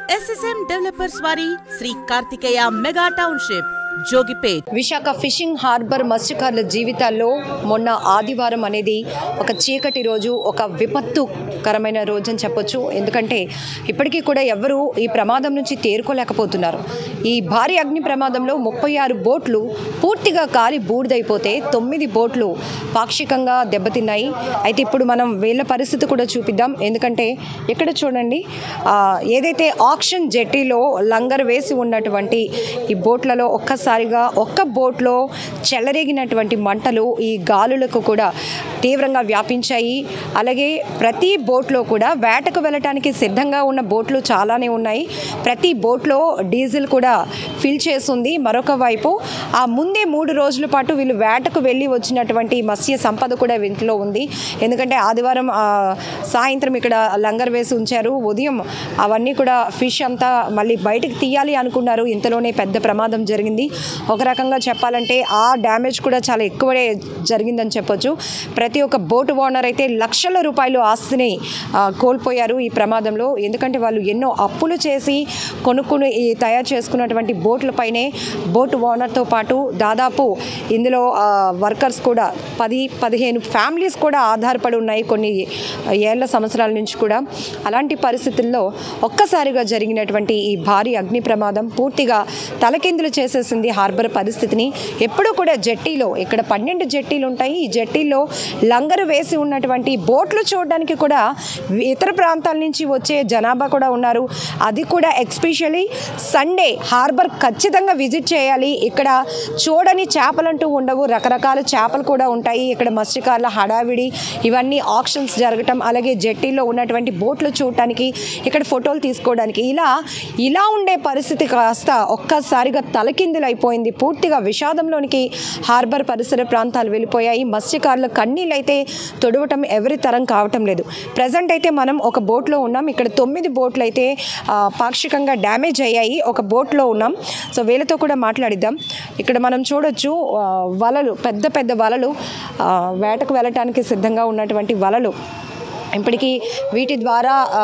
SSM developers వారి Shri Karthikeya mega township Jogipet Visakha fishing harbour మత్స్యకారుల జీవితాల్లో మొన్న ఆదివారం అనేది ఒక చీకటి రోజు ఒక విపత్తుకరమైన రోజు అని చెప్పొచ్చు ఎందుకంటే ఇప్పటికీ కూడా ఎవరు ఈ ప్రమాదం నుంచి తేరుకోలేకపోతున్నారు ఈ భారీ అగ్ని ప్రమాదంలో ముప్పై ఆరు బోట్లు పూర్తిగా కాలి బూడిదైపోతే తొమ్మిది బోట్లు పాక్షికంగా దెబ్బతిన్నాయి అయితే ఇప్పుడు మనం వీళ్ళ పరిస్థితి కూడా చూపిద్దాం ఎందుకంటే ఇక్కడ చూడండి ఆ, ఏదైతే ఆక్షన్ జెట్టీలో లంగర్ వేసి ఉన్నటువంటి ఈ బోట్లలో ఒక్కసారిగా ఒక్క బోట్లో చెలరేగినటువంటి మంటలు ఈ గాలులకు కూడా తీవ్రంగా వ్యాపించాయి అలాగే ప్రతి బోట్లో కూడా వేటకు వెళ్ళటానికి సిద్ధంగా ఉన్న బోట్లు చాలానే ఉన్నాయి ప్రతి బోట్లో డీజిల్ కూడా ఫిల్ చేస్తుంది మరొక వైపు ఆ ముందే మూడు రోజుల పాటు వీళ్ళు వేటకు వెళ్ళి వచ్చినటువంటి మత్స్య సంపద కూడా వీటిలో ఉంది ఎందుకంటే ఆదివారం ఆ, సాయంత్రం ఇక్కడ లంగర్ వేసి ఉంచారు ఉదయం అవన్నీ కూడా ఫిష్ అంతా మళ్ళీ బయటకు తీయాలి అనుకున్నారు ఇంతలోనే పెద్ద ప్రమాదం జరిగింది ఒక రకంగా చెప్పాలంటే ఆ డ్యామేజ్ కూడా చాలా ఎక్కువే జరిగిందని చెప్పొచ్చు ప్రతి ఒక్క బోటు ఓనర్ అయితే లక్షల రూపాయలు ఆస్తిని ఆ, కోల్పోయారు ఈ ప్రమాదంలో ఎందుకంటే వాళ్ళు ఎన్నో అప్పులు చేసి కొనుక్కుని ఈ తయారు చేసుకున్నటువంటి బోట్లపైనే బోటు ఓనర్తో పాటు దాదాపు ఇందులో వర్కర్స్ కూడా పది పదిహేను ఫ్యామిలీస్ కూడా ఆధారపడి ఉన్నాయి కొన్ని ఏళ్ల సంవత్సరాల నుంచి కూడా అలాంటి పరిస్థితుల్లో ఒక్కసారిగా జరిగినటువంటి ఈ భారీ అగ్ని ప్రమాదం పూర్తిగా తలకిందులు చేసేసింది హార్బర్ పరిస్థితిని ఎప్పుడూ కూడా జట్టీలో ఇక్కడ పన్నెండు జట్టీలు ఉంటాయి ఈ జట్టీల్లో లంగరు వేసి ఉన్నటువంటి బోట్లు చూడడానికి కూడా ఇతర ప్రాంతాల నుంచి వచ్చే జనాభా కూడా ఉన్నారు అది కూడా ఎక్స్పెషలీ సండే హార్బర్ ఖచ్చితంగా విజిట్ చేయాలి ఇక్కడ చూడని చేపలంటూ ఉండవు రకరకాల చేపలు కూడా ఉంటాయి ఇక్కడ మత్స్యకారుల హడావిడి ఇవన్నీ ఆప్షన్స్ జరగటం అలాగే జట్టీలో ఉన్నటువంటి బోట్లు చూడటానికి ఇక్కడ ఫోటోలు తీసుకోవడానికి ఇలా ఇలా ఉండే పరిస్థితి కాస్త ఒక్కసారిగా తలకిందులు అయిపోయింది పూర్తిగా విషాదంలోనికి హార్బర్ పరిసర ప్రాంతాలు వెళ్ళిపోయాయి మత్స్యకారుల కన్నీళ్ళు అయితే తొడవటం ఎవరి తరం కావటం లేదు ప్రజెంట్ అయితే మనం ఒక బోట్లో ఉన్నాం ఇక్కడ తొమ్మిది బోట్లు అయితే ఆ, పాక్షికంగా డ్యామేజ్ అయ్యాయి ఒక బోట్లో ఉన్నాం సో వీళ్ళతో కూడా మాట్లాడిద్దాం ఇక్కడ మనం చూడొచ్చు ఆ, వలలు పెద్ద పెద్ద వలలు ఆ, వేటకు వెళ్ళటానికి సిద్ధంగా ఉన్నటువంటి వలలు ఇప్పటికీ వీటి ద్వారా ఆ,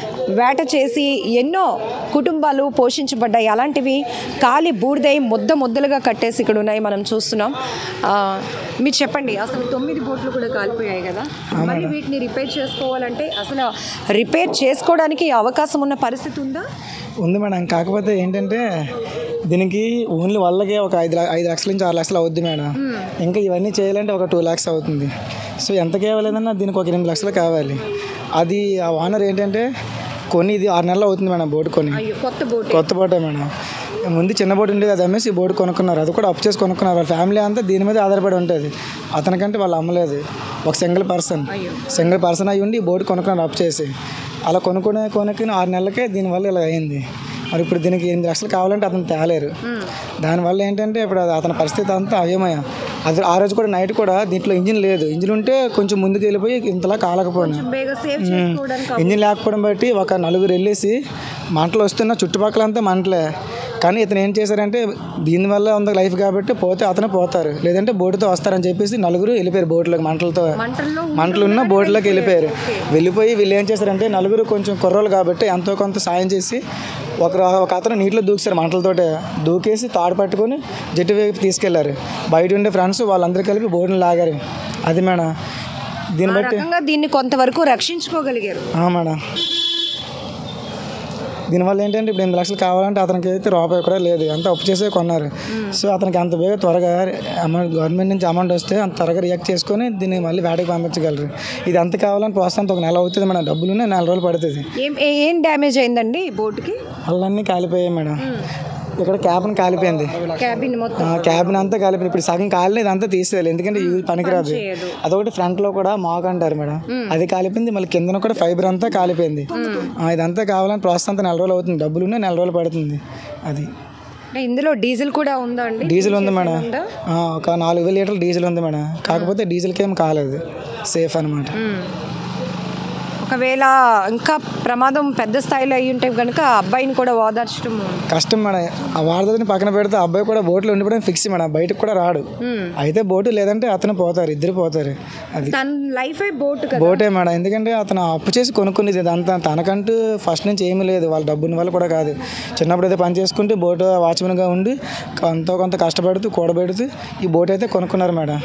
వేట చేసి ఎన్నో కుటుంబాలు పోషించబడ్డాయి అలాంటివి కాలి బూడిదై ముద్ద ముద్దలుగా కట్టేసి ఇక్కడ ఉన్నాయి మనం చూస్తున్నాం ఆ, మీరు చెప్పండి అసలు తొమ్మిది బోట్లు కూడా కాలిపోయాయి కదా మరి వీటిని రిపేర్ చేసుకోవాలంటే అసలు రిపేర్ చేసుకోవడానికి అవకాశం ఉన్న పరిస్థితి ఉందా ఉంది మేడం కాకపోతే ఏంటంటే దీనికి ఓన్లీ వాళ్ళకే ఒక ఐదు ల- ఐదు లక్షల నుంచి ఆరు లక్షలు అవుద్ది మేడం ఇంకా ఇవన్నీ చేయాలంటే ఒక టూ ల్యాక్స్ అవుతుంది సో ఎంత కావాలేదన్నా దీనికి ఒక ఎనిమిది లక్షలు కావాలి అది ఆ ఓనర్ ఏంటంటే కొన్ని ఇది ఆరు నెలలు అవుతుంది మేడం బోర్డు కొని అయ్యో కొత్త బోట్ కొత్త బోటే మేడం ముందు చిన్న బోట్ ఉండేది అది అమ్మేసి ఈ బోర్డు కొనుక్కున్నారు అది కూడా అప్ చేసి కొనుక్కున్నారు వాళ్ళ ఫ్యామిలీ అంతా దీని మీద ఆధారపడి ఉంటుంది అతనికంటే వాళ్ళు అమ్మలేదు ఒక సింగిల్ పర్సన్ సింగిల్ పర్సన్ అయ్యి ఉండి ఈ బోర్డు కొనుక్కున్నారు అప్ చేసి అలా కొనుక్కునే కొనుక్కుని ఆరు నెలలకే దీనివల్ల ఇలా అయింది మరి ఇప్పుడు దీనికి ఎనిమిది లక్షలు కావాలంటే అతను తేలేరు దానివల్ల ఏంటంటే ఇప్పుడు అది అతని పరిస్థితి అంతా అయోమయ అది ఆ రోజు కూడా నైట్ కూడా దీంట్లో ఇంజిన్ లేదు ఇంజిన్ ఉంటే కొంచెం ముందుకు వెళ్ళిపోయి ఇంతలా కాలకపోయినా బేగా సేవ్ చేసుకోవడానికి ఇంజిన్ లేకపోవడం బట్టి ఒక నలుగురు వెళ్ళేసి మంటలు వస్తున్న చుట్టుపక్కలంతా మంటలే కానీ ఇతను ఏం చేశారంటే దీనివల్ల ఉంది లైఫ్ కాబట్టి పోతే అతను పోతారు లేదంటే బోటుతో వస్తారని చెప్పేసి నలుగురు వెళ్ళిపోయారు బోట్లోకి మంటలతో మంటల్లో మంటలు ఉన్న బోట్లోకి వెళ్ళిపోయారు వెళ్ళిపోయి వీళ్ళు ఏం చేశారంటే నలుగురు కొంచెం కుర్రోళ్ళు కాబట్టి ఎంతో కొంత సాయం చేసి ఒక ఒక అతను నీటిలో దూకిసారు మంటలతోటే దూకేసి తాడు పట్టుకొని జట్టు వైపు తీసుకెళ్లారు బయట ఉండే ఫ్రెండ్స్ వాళ్ళందరూ కలిపి బోటుని లాగారు అది మేడం దీన్ని ఆ బట్టి రకంగా దీన్ని కొంతవరకు రక్షించుకోగలిగారు ఆ మేడం దీనివల్ల ఏంటంటే ఇప్పుడు ఎనిమిది లక్షలు కావాలంటే అతనికి అయితే రూపాయి కూడా లేదు అంత అప్పు చేసే కొన్నారు సో అతనికి అంత బేగా త్వరగా అమౌంట్ గవర్నమెంట్ నుంచి అమౌంట్ వస్తే అంత త్వరగా రియాక్ట్ చేసుకొని దీన్ని మళ్ళీ వేటకి పంపించగలరు ఇది అంత కావాలని ప్రస్తుతం ఒక నెల అవుతుంది మేడం డబ్బులు నెల రోజులు పడుతుంది ఏం ఏ- ఏం డ్యామేజ్ అయిందండి ఈ బోట్కి అన్నీ కాలిపోయాయి మేడం ఇక్కడ క్యాబిన్ కాలిపోయింది క్యాబిన్ మొత్తం ఆ క్యాబిన్ అంతా కాలిపోయింది ఇప్పుడు సగం కాలిన ఇదంతా తీసేయాలి ఎందుకంటే ఇది పనికిరాదు అదొకటి ఫ్రంట్ లో కూడా మాక్ అంటారు మేడం అది కాలిపోయింది మళ్ళీ కిందన కూడా ఫైబర్ అంతా కాలిపోయింది ఆ, ఇదంతా కావాలని ప్రాసెస్ అంతా నెల రోజులు అవుతుంది డబ్బులు ఉన్నాయి, నెల రోజులు పడుతుంది అది అంటే ఇందులో డీజిల్ కూడా ఉందా అండి డీజిల్ ఉంది మేడం ఆ, ఒక నాలుగు వేల లీటర్లు డీజిల్ ఉంది మేడం కాకపోతే డీజిల్కి ఏం కాలేదు సేఫ్ అనమాట ఒకవేళ ఇంకా ప్రమాదం పెద్ద స్థాయిలో అయ్యి ఉంటే కనుక ఆ అబ్బాయిని కూడా ఓదార్చడం కష్టం మేడం ఆ వారధిని పక్కన పెడితే ఆ అబ్బాయి కూడా బోట్లో ఉండిపోవడం ఫిక్స్ మేడం బయటకు కూడా రాడు అయితే బోటు లేదంటే అతను పోతారు ఇద్దరు పోతారు అది తన లైఫే బోట్ కదా బోటే మేడం ఎందుకంటే అతను అప్పు చేసి కొనుక్కునేది ఇదంతా తనకంటూ ఫస్ట్ నుంచి ఏమీ లేదు వాళ్ళ డబ్బుని వల్ల కూడా కాదు చిన్నప్పుడు అయితే పని చేసుకుంటూ బోటు వాచ్మెన్గా ఉండి ఎంతో కొంత కష్టపడుతూ కూడబెడుతూ ఈ బోట్ అయితే కొనుక్కున్నారు మేడం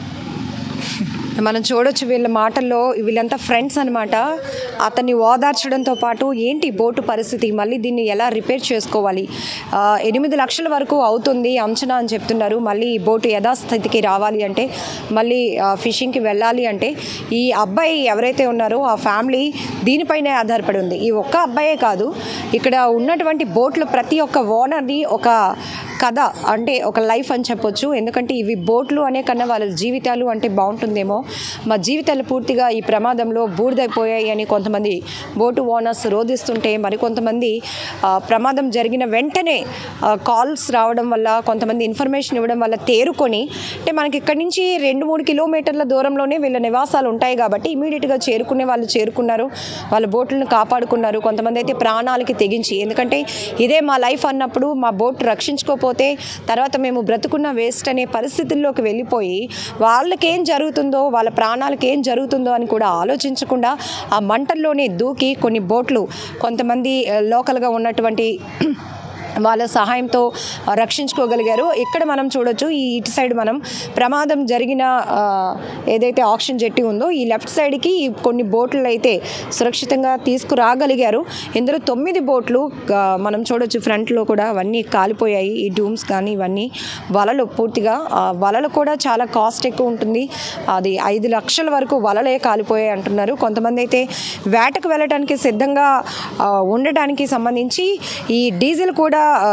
మనం చూడొచ్చు వీళ్ళ మాటల్లో వీళ్ళంతా ఫ్రెండ్స్ అనమాట అతన్ని ఓదార్చడంతో పాటు ఏంటి బోటు పరిస్థితి మళ్ళీ దీన్ని ఎలా రిపేర్ చేసుకోవాలి ఆ, ఎనిమిది లక్షల వరకు అవుతుంది అంచనా అని చెప్తున్నారు మళ్ళీ ఈ బోటు యథాస్థితికి రావాలి అంటే మళ్ళీ ఆ, ఫిషింగ్కి వెళ్ళాలి అంటే ఈ అబ్బాయి ఎవరైతే ఉన్నారో ఆ ఫ్యామిలీ దీనిపైనే ఆధారపడి ఉంది ఈ ఒక్క అబ్బాయే కాదు ఇక్కడ ఉన్నటువంటి బోట్లు ప్రతి ఒక్క ఓనర్ని ఒక కథ అంటే ఒక లైఫ్ అని చెప్పొచ్చు ఎందుకంటే ఇవి బోట్లు అనే కన్నా వాళ్ళ జీవితాలు అంటే బాగుంటుందేమో మా జీవితాలు పూర్తిగా ఈ ప్రమాదంలో బూడిదైపోయాయి అని కొంతమంది బోటు ఓనర్స్ రోధిస్తుంటే మరికొంతమంది ఆ, ప్రమాదం జరిగిన వెంటనే కాల్స్ రావడం వల్ల కొంతమంది ఇన్ఫర్మేషన్ ఇవ్వడం వల్ల తేరుకొని అంటే మనకి ఇక్కడి నుంచి రెండు మూడు కిలోమీటర్ల దూరంలోనే వీళ్ళ నివాసాలు ఉంటాయి కాబట్టి ఇమీడియట్గా చేరుకునే వాళ్ళు చేరుకున్నారు వాళ్ళ బోట్లను కాపాడుకున్నారు కొంతమంది అయితే ప్రాణాలకి తెగించి ఎందుకంటే ఇదే మా లైఫ్ అన్నప్పుడు మా బోట్ రక్షించుకోకపోతే తర్వాత మేము బ్రతుకున్న వేస్ట్ అనే పరిస్థితుల్లోకి వెళ్ళిపోయి వాళ్ళకేం జరుగుతుందో వాళ్ళ ప్రాణాలకు ఏం జరుగుతుందో అని కూడా ఆలోచించకుండా ఆ మంటల్లోనే దూకి కొన్ని బోట్లు కొంతమంది ఆ, లోకల్గా ఉన్నటువంటి వాళ్ళ సహాయంతో ఆ, రక్షించుకోగలిగారు ఇక్కడ మనం చూడొచ్చు ఈ ఇటు సైడ్ మనం ప్రమాదం జరిగిన ఆ, ఏదైతే ఆక్సిజన్ జెట్టి ఉందో ఈ లెఫ్ట్ సైడ్కి కొన్ని బోట్లు అయితే సురక్షితంగా తీసుకురాగలిగారు ఇందులో తొమ్మిది బోట్లు ఆ, మనం చూడొచ్చు ఫ్రంట్లో కూడా అవన్నీ కాలిపోయాయి ఈ డూమ్స్ కానీ ఇవన్నీ వలలు పూర్తిగా ఆ, వలలు కూడా చాలా కాస్ట్ ఎక్కువ ఉంటుంది అది ఐదు లక్షల వరకు వలలే కాలిపోయాయి అంటున్నారు కొంతమంది అయితే వేటకు వెళ్ళడానికి సిద్ధంగా ఆ, ఉండటానికి సంబంధించి ఈ డీజిల్ కూడా ఆ,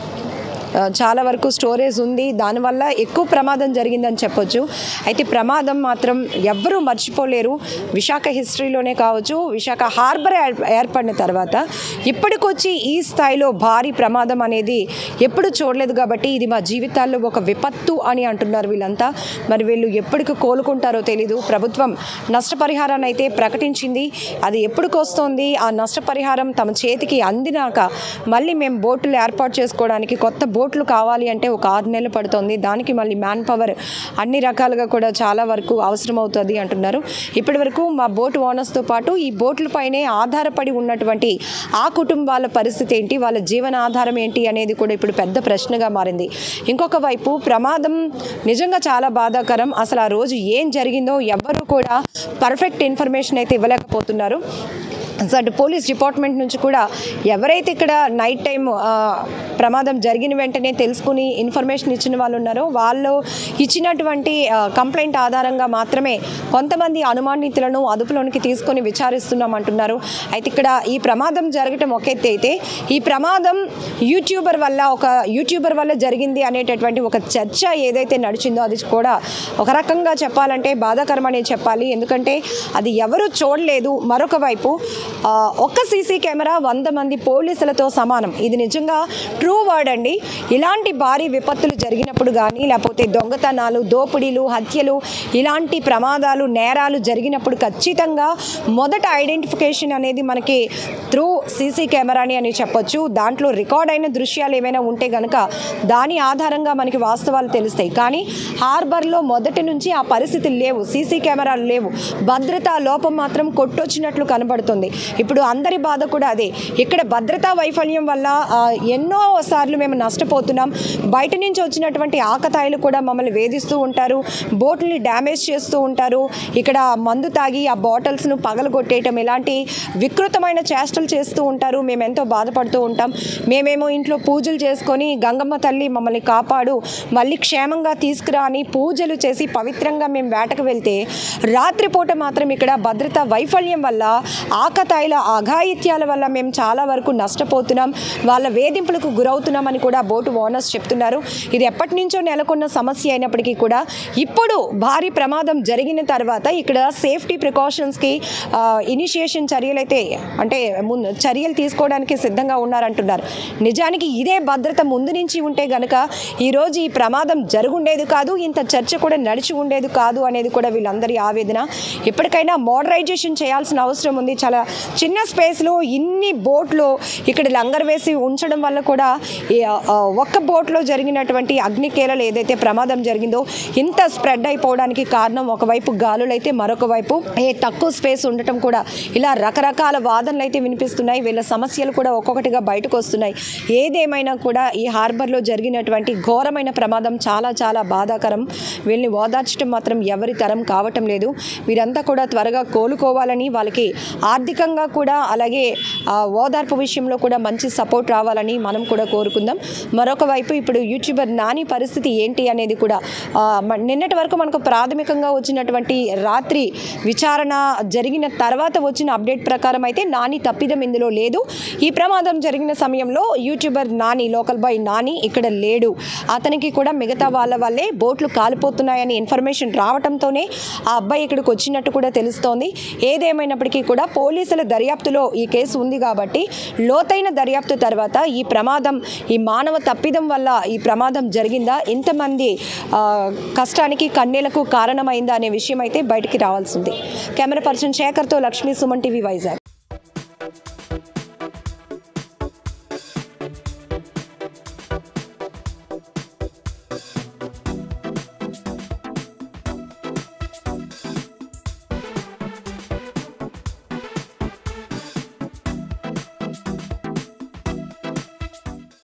ఆ, చాలా వరకు స్టోరేజ్ ఉంది దానివల్ల ఎక్కువ ప్రమాదం జరిగిందని చెప్పొచ్చు అయితే ప్రమాదం మాత్రం ఎవ్వరూ మర్చిపోలేరు విశాఖ హిస్టరీలోనే కావచ్చు విశాఖ హార్బర్ ఏర్- ఏర్పడిన తర్వాత ఇప్పటికొచ్చి ఈ స్థాయిలో భారీ ప్రమాదం అనేది ఎప్పుడు చూడలేదు కాబట్టి ఇది మా జీవితాల్లో ఒక విపత్తు అని అంటున్నారు వీళ్ళంతా మరి వీళ్ళు ఎప్పటికి కోలుకుంటారో తెలీదు ప్రభుత్వం నష్టపరిహారాన్ని అయితే ప్రకటించింది అది ఎప్పటికొస్తోంది ఆ నష్టపరిహారం తమ చేతికి అందినాక మళ్ళీ మేము బోట్లు ఏర్పాటు చేసుకోవడానికి కొత్త బోట్లు కావాలి అంటే ఒక ఆరు నెలలు పడుతుంది దానికి మళ్ళీ మ్యాన్ పవర్ అన్ని రకాలుగా కూడా చాలా వరకు అవసరం అవుతుంది అంటున్నారు ఇప్పటి వరకు మా బోట్ ఓనర్స్తో పాటు ఈ బోట్లపైనే ఆధారపడి ఉన్నటువంటి ఆ కుటుంబాల పరిస్థితి ఏంటి వాళ్ళ జీవన ఆధారం ఏంటి అనేది కూడా ఇప్పుడు పెద్ద ప్రశ్నగా మారింది ఇంకొక వైపు ప్రమాదం నిజంగా చాలా బాధాకరం అసలు ఆ రోజు ఏం జరిగిందో ఎవ్వరూ కూడా పర్ఫెక్ట్ ఇన్ఫర్మేషన్ అయితే ఇవ్వలేకపోతున్నారు సో అటు పోలీస్ డిపార్ట్మెంట్ నుంచి కూడా ఎవరైతే ఇక్కడ నైట్ టైం ఆ, ప్రమాదం జరిగిన వెంటనే తెలుసుకుని ఇన్ఫర్మేషన్ ఇచ్చిన వాళ్ళు ఉన్నారో వాళ్ళు ఇచ్చినటువంటి ఆ, కంప్లైంట్ ఆధారంగా మాత్రమే కొంతమంది అనుమానితులను అదుపులోనికి తీసుకొని విచారిస్తున్నాం అంటున్నారు అయితే ఇక్కడ ఈ ప్రమాదం జరగటం ఒక ఎత్తు అయితే ఈ ప్రమాదం యూట్యూబర్ వల్ల ఒక యూట్యూబర్ వల్ల జరిగింది అనేటటువంటి ఒక చర్చ ఏదైతే నడిచిందో అది కూడా ఒక రకంగా చెప్పాలంటే బాధాకరమనే చెప్పాలి ఎందుకంటే అది ఎవరు చూడలేదు మరొక వైపు ఆ, ఒక్క సీసీ కెమెరా వంద మంది పోలీసులతో సమానం ఇది నిజంగా ట్రూ వర్డ్ అండి ఇలాంటి భారీ విపత్తులు జరిగినప్పుడు కానీ లేకపోతే దొంగతనాలు దోపిడీలు హత్యలు ఇలాంటి ప్రమాదాలు నేరాలు జరిగినప్పుడు ఖచ్చితంగా మొదట ఐడెంటిఫికేషన్ అనేది మనకి త్రూ సీసీ కెమెరాని అని చెప్పొచ్చు దాంట్లో రికార్డ్ అయిన దృశ్యాలు ఏమైనా ఉంటే గనక దాని ఆధారంగా మనకి వాస్తవాలు తెలుస్తాయి కానీ హార్బర్లో మొదటి నుంచి ఆ పరిస్థితులు లేవు సీసీ కెమెరాలు లేవు భద్రతా లోపం మాత్రం కొట్టొచ్చినట్లు కనబడుతుంది ఇప్పుడు అందరి బాధ కూడా అదే ఇక్కడ భద్రతా వైఫల్యం వల్ల ఆ, ఎన్నో సార్లు మేము నష్టపోతున్నాం బయట నుంచి వచ్చినటువంటి ఆకతాయిలు కూడా మమ్మల్ని వేధిస్తూ ఉంటారు బోట్ని డ్యామేజ్ చేస్తూ ఉంటారు ఇక్కడ మందు తాగి ఆ బాటిల్స్ను పగలగొట్టేయటం ఇలాంటి వికృతమైన చేష్టలు చేస్తూ ఉంటారు మేము ఎంతో బాధపడుతూ ఉంటాం మేమేమో ఇంట్లో పూజలు చేసుకొని గంగమ్మ తల్లి మమ్మల్ని కాపాడు మళ్ళీ క్షేమంగా తీసుకురా అని పూజలు చేసి పవిత్రంగా మేము వేటకు వెళ్తే రాత్రిపూట మాత్రం ఇక్కడ భద్రతా వైఫల్యం వల్ల ఆకతాయి ఆకతాయిల అఘాయిత్యాల వల్ల మేము చాలా వరకు నష్టపోతున్నాం వాళ్ళ వేధింపులకు గురవుతున్నామని కూడా బోటు ఓనర్స్ చెప్తున్నారు ఇది ఎప్పటి నుంచో నెలకొన్న సమస్య అయినప్పటికీ కూడా ఇప్పుడు భారీ ప్రమాదం జరిగిన తర్వాత ఇక్కడ సేఫ్టీ ప్రికాషన్స్కి ఇనిషియేషన్ చర్యలైతే అంటే ముందు చర్యలు తీసుకోవడానికి సిద్ధంగా ఉన్నారంటున్నారు నిజానికి ఇదే భద్రత ముందు నుంచి ఉంటే గనక ఈరోజు ఈ ప్రమాదం జరుగుండేది కాదు ఇంత చర్చ కూడా నడిచి ఉండేది కాదు అనేది కూడా వీళ్ళందరి ఆవేదన ఇప్పటికైనా మోడరైజేషన్ చేయాల్సిన అవసరం ఉంది చాలా చిన్న స్పేస్లో ఇన్ని బోట్లు ఇక్కడ లంగర్ వేసి ఉంచడం వల్ల కూడా ఈ, ఆ, ఒక్క బోట్లో జరిగినటువంటి అగ్నికేలలు ఏదైతే ప్రమాదం జరిగిందో ఇంత స్ప్రెడ్ అయిపోవడానికి కారణం ఒకవైపు గాలులు అయితే మరొక వైపు ఏ తక్కువ స్పేస్ ఉండటం కూడా ఇలా రకరకాల వాదనలు అయితే వినిపిస్తున్నాయి వీళ్ళ సమస్యలు కూడా ఒక్కొక్కటిగా బయటకు వస్తున్నాయి ఏదేమైనా కూడా ఈ హార్బర్లో జరిగినటువంటి ఘోరమైన ప్రమాదం చాలా చాలా బాధాకరం వీళ్ళని ఓదార్చడం మాత్రం ఎవరి తరం కావటం లేదు వీరంతా కూడా త్వరగా కోలుకోవాలని వాళ్ళకి ఆర్థికంగా కూడా అలాగే ఆ, ఓదార్పు విషయంలో కూడా మంచి సపోర్ట్ రావాలని మనం కూడా కోరుకుందాం మరొక వైపు ఇప్పుడు యూట్యూబర్ నాని పరిస్థితి ఏంటి అనేది కూడా ఆ, మ- నిన్నటి వరకు మనకు ప్రాథమికంగా వచ్చినటువంటి రాత్రి విచారణ జరిగిన తర్వాత వచ్చిన అప్డేట్ ప్రకారం అయితే నాని తప్పిదం ఇందులో లేదు ఈ ప్రమాదం జరిగిన సమయంలో YouTuber Nani local boy Nani ఇక్కడ లేడు అతనికి కూడా మిగతా వాళ్ళ వల్లే బోట్లు కాలిపోతున్నాయని ఇన్ఫర్మేషన్ రావడంతోనే ఆ అబ్బాయి ఇక్కడికి వచ్చినట్టు కూడా తెలుస్తోంది ఏదేమైనప్పటికీ కూడా పోలీసుల దర్యాప్తులో ఈ కేసు ఉంది కాబట్టి లోతైన దర్యాప్తు తర్వాత ఈ ప్రమాదం ఈ మానవ తప్పిదం వల్ల ఈ ప్రమాదం జరిగిందా ఇంతమంది ఆ, కష్టానికి కన్నీలకు కారణమైందా అనే విషయం అయితే బయటికి రావాల్సింది కెమెరా పర్సన్ శేఖర్తో లక్ష్మీ సుమన్ టీవీ వైజాగ్